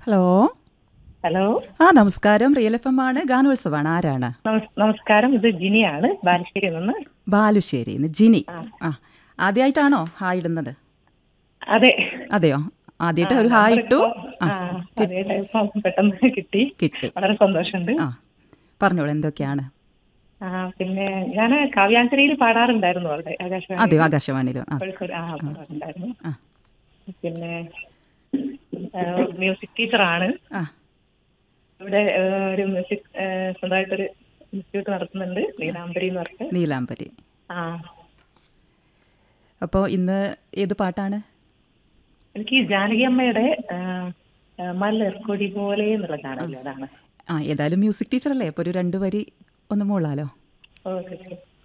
Hello hello ആ നമസ്കാരം real F M ആണ് ഗാനോത്സവമാണ് ആരാണ് നമസ്- നമസ്കാരം ഇത് ജിനിയാണ് ബാലുശ്ശേരി നിന്ന് ബാലുശ്ശേരി ജിനി ആ ആദ്യമായിട്ടാണോ ഹായ് ഇടുന്നത് അതെ അതെയോ ആദ്യമായിട്ട് ഒരു ഹായ് ഇട്ടു ആ, അതേ ടൈപ്പ് പെട്ടെന്ന് കിട്ടി കിട്ടി വളരെ സന്തോഷമുണ്ട് ആ പറഞ്ഞോളൂ എന്തൊക്കെയാണ് ആ പിന്നെ ഞാൻ കാവ്യാഞ്ജലിയിൽ പാടാറുണ്ടായിരുന്നു അവിടെ ആകാശവാണി അതെയോ ആകാശവാണിയിലോ ആ കോഴിക്കോട് ആ പാടാറുണ്ടായിരുന്നു ആ. പിന്നെ ആ, മ്യൂസിക് ടീച്ചറാണ് ആ ഇവിടെ ആ, ഒരു മ്യൂസിക് ആ, സ്വന്തമായിട്ടൊരു ഇൻസ്റ്റിറ്റ്യൂട്ട് നടത്തുന്നുണ്ട് നീലാംബരി എന്ന് പറഞ്ഞിട്ട് നീലാംബരി ആ അപ്പോൾ ഇന്ന് ഏത് പാട്ടാണ് എനിക്ക് ജാനകി അമ്മയുടെ ആ, ആ, മലർക്കൊടി പോലെ എന്നുള്ള ഗാനമില്ലേ അതാണ് ആ ഏതായാലും മ്യൂസിക് ടീച്ചറല്ലേ അപ്പോൾ ഒരു രണ്ട് വരി ഒന്ന് മൂളാലോ ഓക്കെ